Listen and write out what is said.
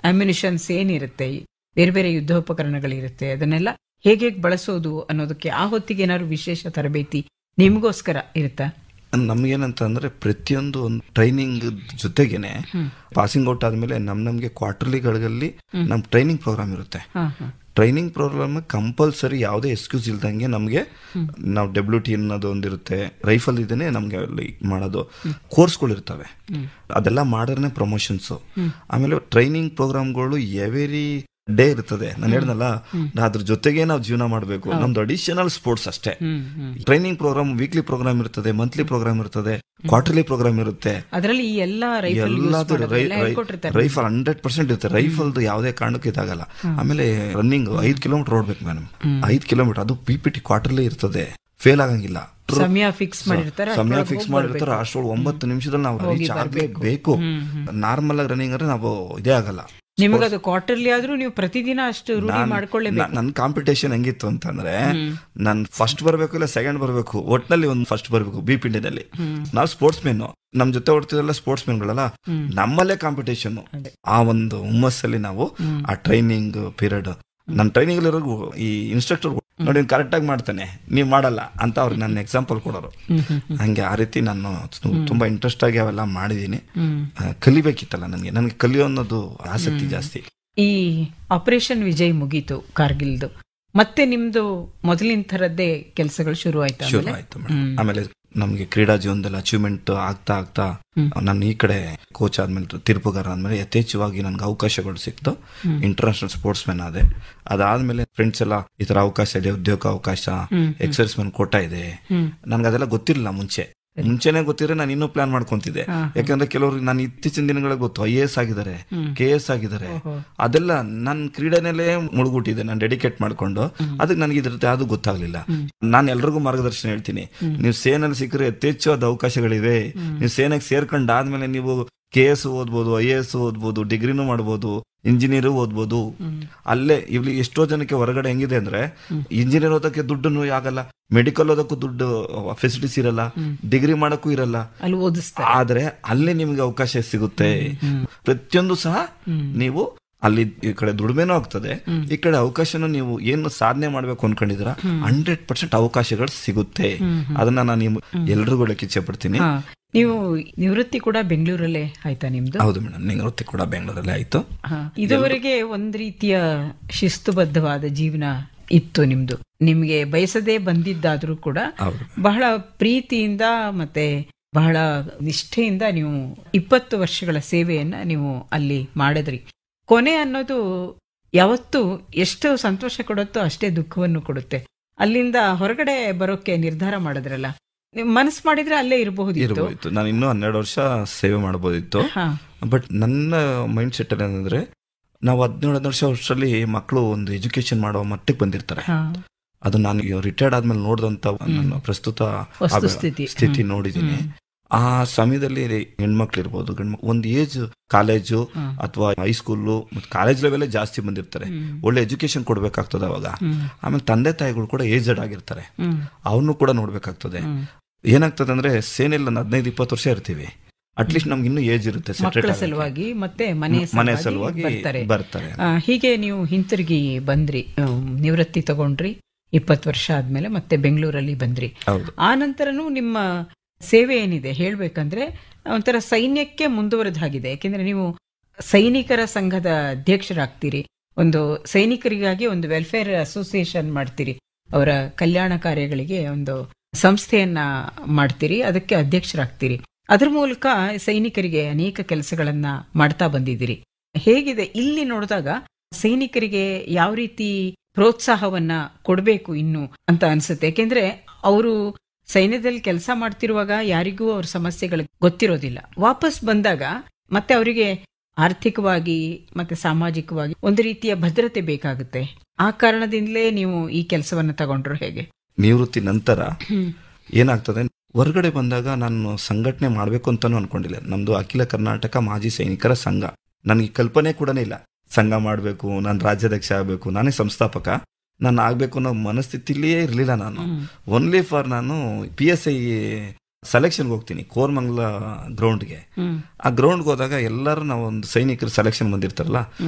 Ammunitions ಏನಿರುತ್ತೆ ಬೇರೆ ಬೇರೆ ಯುದ್ಧೋಪಕರಣಗಳಿರುತ್ತೆ ಅದನ್ನೆಲ್ಲ ಹೇಗೆ ಹೇಗೆ ಬಳಸೋದು ಅನ್ನೋದಕ್ಕೆ ಆ ಹೊತ್ತಿಗೆ ಏನಾದ್ರು ವಿಶೇಷ ತರಬೇತಿ ನಿಮಗೋಸ್ಕರ ಇರುತ್ತಾ ನಮ್ಗೇನಂತ ಅಂದ್ರೆ ಪ್ರತಿಯೊಂದು ಒಂದು ಟ್ರೈನಿಂಗ್ ಜೊತೆಗೇನೆ ಪಾಸಿಂಗ್ ಔಟ್ ಆದ್ಮೇಲೆ ನಮ್ ನಮ್ಗೆ ಕ್ವಾರ್ಟರ್ಲಿಗಳಲ್ಲಿ ನಮ್ ಟ್ರೈನಿಂಗ್ ಪ್ರೋಗ್ರಾಮ್ ಇರುತ್ತೆ ಹಾ ಹಾ ಟ್ರೈನಿಂಗ್ ಪ್ರೋಗ್ರಾಮ್ ಕಂಪಲ್ಸರಿ ಯಾವುದೇ ಎಕ್ಸ್ಕ್ಯೂಸ್ ಇಲ್ದಂಗೆ ನಮಗೆ ನಾವು ಡಬ್ಲ್ಯೂ ಟಿ ಅನ್ನೋದು ಒಂದಿರುತ್ತೆ ರೈಫಲ್ ಇದನ್ನೇ ನಮ್ಗೆ ಅಲ್ಲಿ ಮಾಡೋದು ಕೋರ್ಸ್ಗಳು ಇರ್ತವೆ ಅದೆಲ್ಲ ಮಾಡಿದ್ರೆ ಪ್ರಮೋಷನ್ಸ್ ಆಮೇಲೆ ಟ್ರೈನಿಂಗ್ ಪ್ರೋಗ್ರಾಮ್ಗಳು ಎವೆರಿ ಡೇ ಇರ್ತದೆ ನಾನು ಹೇಳ್ದಲ್ಲ ಅದ್ರ ಜೊತೆಗೆ ನಾವು ಜೀವನ ಮಾಡಬೇಕು ನಮ್ದು ಅಡಿಷನಲ್ ಸ್ಪೋರ್ಟ್ಸ್ ಅಷ್ಟೇ ಹ್ಮ್ ಹ್ಮ್ ಟ್ರೈನಿಂಗ್ ಪ್ರೋಗ್ರಾಮ್ ವೀಕ್ಲಿ ಪ್ರೋಗ್ರಾಮ್ ಇರ್ತದೆ ಮಂತ್ಲಿ ಪ್ರೋಗ್ರಾಮ್ ಇರ್ತದೆ ಕ್ವಾರ್ಟರ್ಲಿ ಪ್ರೋಗ್ರಾಮ್ ಇರುತ್ತೆ ಅದರಲ್ಲಿ ಈ ಎಲ್ಲಾ ರೈಫಲ್ ಎಲ್ಲದು ಹೇಳ್ಕೊಟ್ಟಿರ್ತಾರೆ ರೈಫಲ್ ಹಂಡ್ರೆಡ್ ಪರ್ಸೆಂಟ್ ಇರುತ್ತೆ ರೈಫಲ್ದು ಯಾವುದೇ ಕಾರಣಕ್ಕೂ ಇದಾಗಲ್ಲ ಆಮೇಲೆ ರನ್ನಿಂಗ್ ಐದ್ ಕಿಲೋಮೀಟರ್ ಓಡ್ಬೇಕು ಮೇಡಮ್ ಐದ್ ಕಿಲೋಮೀಟರ್ ಅದು ಪಿ ಪಿ ಟಿ ಕ್ವಾರ್ಟರ್ಲಿ ಇರ್ತದೆ ಫೇಲ್ ಆಗಂಗಿಲ್ಲ ಸಮಯ ಫಿಕ್ಸ್ ಮಾಡಿರ್ತಾರೆ ಸಮಯ ಅಷ್ಟ್ರೊಳಗೆ ಫಿಕ್ಸ್ ಹೋಗ್ ಮಾಡಿರ್ತಾರೆ ಬರ್ಬೇಕು. ಅಷ್ಟೊಳಗೆ ಒಂಬತ್ತು ನಿಮಿಷದಲ್ಲಿ ನಾವು ರೀಚ್ ಆಗಲೇಬೇಕು ನಾರ್ಮಲ್ ಆಗಿ ರನ್ನಿಂಗ್ ಅಂದ್ರೆ ನಾವು ಇದೇ ಆಗಲ್ಲ ನಿಮಗದು ಕ್ವಾರ್ಟರ್ಲಿ ಆದ್ರೂ ನೀವು ಪ್ರತಿದಿನ ಅಷ್ಟು ರೂಢಿ ಮಾಡ್ಕೊಳ್ಳೇಬೇಕು ನನ್ನ ಕಾಂಪಿಟೇಷನ್ ಹೆಂಗಿತ್ತು ಅಂತಂದ್ರೆ ನಾನು ಫಸ್ಟ್ ಬರಬೇಕು ಇಲ್ಲ ಸೆಕೆಂಡ್ ಬರಬೇಕು ಒಟ್ನಲ್ಲಿ ಒಂದು ಫಸ್ಟ್ ಬರಬೇಕು ಬಿ ಪಿಂಡಿನಲ್ಲಿ ನಾವು ಸ್ಪೋರ್ಟ್ಸ್ ಮೆನ್ ನಮ್ ಜೊತೆ ಓಡ್ತಿದ್ರಲ್ಲ ಸ್ಪೋರ್ಟ್ಸ್ ಮೆನ್ಗಳಲ್ಲ ನಮ್ಮಲ್ಲೇ ಕಾಂಪಿಟೇಷನ್ ಅದೇ. ಆ ಒಂದು ಹುಮ್ಮಸ್ಸಲ್ಲಿ ನಾವು ಆ ಟ್ರೈನಿಂಗ್ ಪೀರಿಯಡ್ ನನ್ನ ಟ್ರೈನಿಂಗ್ ಇರೋರ್ಗು ಈ ಇನ್ಸ್ಟ್ರಕ್ಟರ್ ನೋಡಿ ಕರೆಕ್ಟ್ ಆಗಿ ಮಾಡ್ತಾನೆ ನೀವ್ ಮಾಡಲ್ಲ ಅಂತ ಅವ್ರಿಗೆ ನನ್ನ ಎಕ್ಸಾಂಪಲ್ ಕೊಡೋರು ಹಂಗೆ ಆ ರೀತಿ ನಾನು ತು- ತುಂಬಾ ಇಂಟ್ರೆಸ್ಟ್ ಆಗಿ ಅವೆಲ್ಲ ಮಾಡಿದೀನಿ ಆ, ಕಲಿಬೇಕಿತ್ತಲ್ಲ ನನಗೆ ನನಗೆ ಕಲಿಯೋ ಅನ್ನೋದು ಆಸಕ್ತಿ ಜಾಸ್ತಿ ಈ ಆಪರೇಷನ್ ವಿಜಯ್ ಮುಗೀತು ಕಾರ್ಗಿಲ್ದು ಮತ್ತೆ ನಿಮ್ದು ಮೊದಲಿನ ತರದ್ದೇ ಕೆಲಸಗಳು ಶುರು ಆಯ್ತಾ ಶುರು ಆಮೇಲೆ? ಆಯ್ತು ಮೇಡಮ್ ಆಮೇಲೆ ನಮ್ಗೆ ಕ್ರೀಡಾ ಜೀವನದಲ್ಲಿ ಅಚೀವ್ಮೆಂಟ್ ಆಗ್ತಾ ಆಗ್ತಾ ನಾನು ಈ ಕಡೆ ಕೋಚ್ ಆದ್ಮೇಲೆ ತೀರ್ಪುಗಾರ ಆದ್ಮೇಲೆ ಯಥೇಚ್ಛವಾಗಿ ನನ್ಗೆ ಅವಕಾಶಗಳು ಸಿಕ್ತು ಇಂಟರ್ನ್ಯಾಷನಲ್ ಸ್ಪೋರ್ಟ್ಸ್ ಮ್ಯಾನ್ ಆದೆ ಅದಾದ್ಮೇಲೆ ಫ್ರೆಂಡ್ಸ್ ಎಲ್ಲ ಈ ತರ ಅವಕಾಶ ಇದೆ ಉದ್ಯೋಗ ಅವಕಾಶ ಎಕ್ಸರ್ಸ್ ಮ್ಯಾನ್ ಕೋಟ ಇದೆ ನನ್ಗೆ ಅದೆಲ್ಲ ಗೊತ್ತಿರಲಿಲ್ಲ ಮುಂಚೆ ಮುಂಚೆನೆ ಗೊತ್ತಿದ್ರೆ ನಾನು ಇನ್ನೂ ಪ್ಲಾನ್ ಮಾಡ್ಕೊಂತಿದ್ದೆ ಯಾಕಂದ್ರೆ ಕೆಲವ್ರಿಗೆ ನಾನು ಇತ್ತೀಚಿನ ದಿನಗಳಿಗೆ ಗೊತ್ತು ಐ ಎ ಎಸ್ ಆಗಿದ್ದಾರೆ ಕೆ ಎಸ್ ಆಗಿದ್ದಾರೆ ಅದೆಲ್ಲ ನನ್ನ ಕ್ರೀಡೆನಲ್ಲೇ ಮುಳುಗುಟ್ಟಿದೆ ನಾನು ಡೆಡಿಕೇಟ್ ಮಾಡ್ಕೊಂಡು ಅದಕ್ಕೆ ನನಗೆ ಇದ್ರ ಅದು ಗೊತ್ತಾಗ್ಲಿಲ್ಲ ನಾನು ಎಲ್ರಿಗೂ ಮಾರ್ಗದರ್ಶನ ಹೇಳ್ತೀನಿ ನೀವು ಸೇನಲ್ಲಿ ಸಿಕ್ಕರೆ ಯಥೇಚ್ಛವಾದ ಅವಕಾಶಗಳಿವೆ ನೀವು ಸೇನೆಗೆ ಸೇರ್ಕೊಂಡಾದ್ಮೇಲೆ ನೀವು ಕೆ ಎಸ್ ಓದ್ಬೋದು ಐ ಎ ಎಸ್ ಓದ್ಬೋದು ಡಿಗ್ರಿನೂ ಮಾಡ್ಬೋದು ಇಂಜಿನಿಯರ್ ಓದ್ಬೋದು ಅಲ್ಲೇ ಇಲ್ಲಿ ಎಷ್ಟೋ ಜನಕ್ಕೆ ಹೊರಗಡೆ ಹೆಂಗಿದೆ ಅಂದ್ರೆ ಇಂಜಿನಿಯರ್ ಓದಕ್ಕೆ ದುಡ್ಡು ಆಗಲ್ಲ ಮೆಡಿಕಲ್ ಓದಕ್ಕೂ ದುಡ್ಡು ಫೆಸಿಲಿಟೀಸ್ ಇರಲ್ಲ ಡಿಗ್ರಿ ಮಾಡಕ್ಕೂ ಇರಲ್ಲ ಅಲ್ಲಿ ಓದಿಸ್ತಾರೆ ಆದ್ರೆ ಅಲ್ಲಿ ನಿಮ್ಗೆ ಅವಕಾಶ ಸಿಗುತ್ತೆ ಪ್ರತಿಯೊಂದು ಸಹ ನೀವು ಅಲ್ಲಿ ಈ ಕಡೆ ದುಡಿಮೆನೂ ಆಗ್ತದೆ ಈ ಕಡೆ ಅವಕಾಶನೂ ನೀವು ಏನು ಸಾಧನೆ ಮಾಡ್ಬೇಕು ಅನ್ಕೊಂಡಿದ್ರ ಹಂಡ್ರೆಡ್ ಪರ್ಸೆಂಟ್ ಅವಕಾಶಗಳು ಸಿಗುತ್ತೆ ಅದನ್ನ ನಾನು ನಿಮ್ ಎಲ್ರಿಗೂ ಹೇಳಕ್ ಇಚ್ಛೆ ಪಡ್ತೀನಿ ಹಾ. ನೀವು ನಿವೃತ್ತಿ ಕೂಡ ಬೆಂಗಳೂರಲ್ಲೇ ಆಯ್ತಾ ನಿಮ್ದು ಹೌದು ಮೇಡಮ್ ನಿವೃತ್ತಿ ಕೂಡ ಬೆಂಗಳೂರಲ್ಲಿ ಆಯ್ತು ಹಾ. ಇದುವರೆಗೆ ಒಂದ್ ರೀತಿಯ ಶಿಸ್ತುಬದ್ಧವಾದ ಜೀವನ ಇತ್ತು ನಿಮ್ದು ನಿಮ್ಗೆ ಬಯಸದೇ ಬಂದಿದ್ದಾದ್ರೂ ಕೂಡ ಹೌದು ಬಹಳ ಪ್ರೀತಿಯಿಂದ ಮತ್ತೆ ಬಹಳ ನಿಷ್ಠೆಯಿಂದ ನೀವು ಇಪ್ಪತ್ತು ವರ್ಷಗಳ ಸೇವೆಯನ್ನ ನೀವು ಅಲ್ಲಿ ಮಾಡಿದ್ರಿ ಕೊನೆ ಅನ್ನೋದು ಯಾವತ್ತೂ ಎಷ್ಟು ಸಂತೋಷ ಕೊಡುತ್ತೋ ಅಷ್ಟೇ ದುಃಖವನ್ನು ಕೊಡುತ್ತೆ ಅಲ್ಲಿಂದ ಹೊರಗಡೆ ಬರೋಕೆ ನಿರ್ಧಾರ ಮಾಡಿದ್ರಲ್ಲ ನೀವು ಮನಸ್ಸು ಮಾಡಿದ್ರೆ ಅಲ್ಲೇ ಇರಬಹುದಿತ್ತು ಇರ್ಬೋದಿತ್ತು ನಾನು ಇನ್ನೂ ಹನ್ನೆರಡು ವರ್ಷ ಸೇವೆ ಮಾಡಬಹುದಿತ್ತು ಹಾ ಬಟ್ ನನ್ನ ಮೈಂಡ್ ಸೆಟ್ ಅಲ್ಲಿ ಏನಂದ್ರೆ ನಾವು ಹದಿನೇಳು ಹದಿನೆಂಟು ವರ್ಷ ವರ್ಷದಲ್ಲಿ ಮಕ್ಕಳು ಒಂದು ಎಜುಕೇಶನ್ ಮಾಡೋ ಮಟ್ಟಕ್ಕೆ ಬಂದಿರ್ತಾರೆ ಹಾ ಅದು ನಾನು ರಿಟೈರ್ಡ್ ಆದ್ಮೇಲೆ ನೋಡಿದಂತ ನನ್ನ ಪ್ರಸ್ತುತ ವಸ್ತುಸ್ಥಿತಿ. ಸ್ಥಿತಿ ನೋಡಿದ್ದೀನಿ ಆ ಸಮಯದಲ್ಲಿ ಹೆಣ್ಮಕ್ಳು ಇರ್ಬೋದು ಗಂಡ್ಮಕ್ಳು ಒಂದು ಏಜ್ ಕಾಲೇಜು ಅಥವಾ ಹೈಸ್ಕೂಲು ಮತ್ತು ಕಾಲೇಜ್ ಲೆವೆಲ್ ಜಾಸ್ತಿ ಬಂದಿರ್ತಾರೆ ಒಳ್ಳೆ ಎಜುಕೇಶನ್ ಕೊಡ್ಬೇಕಾಗ್ತದೆ ಅವಾಗ ಆಮೇಲೆ ತಂದೆ ತಾಯಿಗಳು ಕೂಡ ಏಜಡ್ ಆಗಿರ್ತಾರೆ ಹ್ಮ್ ಅವ್ರನ್ನು ಕೂಡ ನೋಡ್ಬೇಕಾಗ್ತದೆ ಏನಾಗ್ತದೆ ಅಂದ್ರೆ ಸೇನೆಯಲ್ಲಿ ಒಂದು ಹದಿನೈದು ಇಪ್ಪತ್ತು ವರ್ಷ ಇರ್ತೀವಿ ಅಟ್ಲೀಸ್ಟ್ ನಮ್ಗೆ ಇನ್ನೂ ಏಜ್ ಇರುತ್ತೆ ಮಕ್ಕಳ separate ಸಲುವಾಗಿ ಮತ್ತೆ ಮನೆ ಮನೆ ಸಲುವಾಗಿ ಸಲುವಾಗಿ ಬರ್ತಾರೆ ಬರ್ತಾರೆ ಆ, ಹೀಗೆ ನೀವು ಹಿಂತಿರುಗಿ ಬಂದ್ರಿ ಹ್ಮ್, ನಿವೃತ್ತಿ ತಗೊಂಡ್ರಿ ಇಪ್ಪತ್ತು ವರ್ಷ ಆದ್ಮೇಲೆ ಮತ್ತೆ ಬೆಂಗಳೂರಲ್ಲಿ ಬಂದ್ರಿ ಹೌದು ಆ ನಂತರನೂ ನಿಮ್ಮ ಸೇವೆ ಏನಿದೆ ಹೇಳ್ಬೇಕಂದ್ರೆ ಒಂಥರ ಸೈನ್ಯಕ್ಕೆ ಮುಂದುವರೆದ ಹಾಗಿದೆ ಯಾಕೆಂದ್ರೆ ನೀವು ಸೈನಿಕರ ಸಂಘದ ಅಧ್ಯಕ್ಷರಾಗ್ತೀರಿ ಒಂದು ಸೈನಿಕರಿಗಾಗಿ ಒಂದು ವೆಲ್ಫೇರ್ ಅಸೋಸಿಯೇಷನ್ ಮಾಡ್ತೀರಿ ಅವರ ಕಲ್ಯಾಣ ಕಾರ್ಯಗಳಿಗೆ ಒಂದು ಸಂಸ್ಥೆಯನ್ನ ಮಾಡ್ತೀರಿ ಅದಕ್ಕೆ ಅಧ್ಯಕ್ಷರಾಗ್ತೀರಿ ಅದ್ರ ಮೂಲಕ ಸೈನಿಕರಿಗೆ ಅನೇಕ ಕೆಲಸಗಳನ್ನ ಮಾಡ್ತಾ ಬಂದಿದ್ದೀರಿ ಹೇಗಿದೆ ಇಲ್ಲಿ ನೋಡಿದಾಗ ಸೈನಿಕರಿಗೆ ಯಾವ ರೀತಿ ಪ್ರೋತ್ಸಾಹವನ್ನ ಕೊಡಬೇಕು ಇನ್ನು ಅಂತ ಅನ್ಸುತ್ತೆ ಯಾಕೆಂದ್ರೆ ಅವರು ಸೈನ್ಯದಲ್ಲಿ ಕೆಲಸ ಮಾಡ್ತಿರುವಾಗ ಯಾರಿಗೂ ಅವ್ರ ಸಮಸ್ಯೆಗಳು ಗೊತ್ತಿರೋದಿಲ್ಲ ವಾಪಸ್ ಬಂದಾಗ ಮತ್ತೆ ಅವರಿಗೆ ಆರ್ಥಿಕವಾಗಿ ಮತ್ತೆ ಸಾಮಾಜಿಕವಾಗಿ ಒಂದು ರೀತಿಯ ಭದ್ರತೆ ಬೇಕಾಗುತ್ತೆ ಆ ಕಾರಣದಿಂದಲೇ ನೀವು ಈ ಕೆಲಸವನ್ನ ತಗೊಂಡ್ರು ಹೇಗೆ ನಿವೃತ್ತಿ ನಂತರ ಏನಾಗ್ತದೆ ಹೊರಗಡೆ ಬಂದಾಗ ನಾನು ಸಂಘಟನೆ ಮಾಡ್ಬೇಕು ಅಂತಾನು ಅನ್ಕೊಂಡಿಲ್ಲ ನಮ್ದು ಅಖಿಲ ಕರ್ನಾಟಕ ಮಾಜಿ ಸೈನಿಕರ ಸಂಘ ನನಗೆ ಕಲ್ಪನೆ ಕೂಡ ಇಲ್ಲ ಸಂಘ ಮಾಡಬೇಕು ನಾನು ರಾಜ್ಯಾಧ್ಯಕ್ಷ ಆಗಬೇಕು ನಾನೇ ಸಂಸ್ಥಾಪಕ ನಾನು ಆಗ್ಬೇಕು ಅನ್ನೋ ಮನಸ್ಥಿತಿಲಿಯೇ ಇರಲಿಲ್ಲ ನಾನು ಓನ್ಲಿ ಫಾರ್ ನಾನು ಪಿ ಎಸ್ ಐ ಸೆಲೆಕ್ಷನ್ಗೆ ಹೋಗ್ತೀನಿ ಕೋರ್ಮಂಗ್ಲ ಗ್ರೌಂಡ್ಗೆ ಹ್ಮ್ ಆ ಗ್ರೌಂಡ್ಗೆ ಹೋದಾಗ ಎಲ್ಲರೂ ನಾವು ಒಂದು ಸೈನಿಕರು ಸೆಲೆಕ್ಷನ್ ಬಂದಿರ್ತಾರಲ್ಲ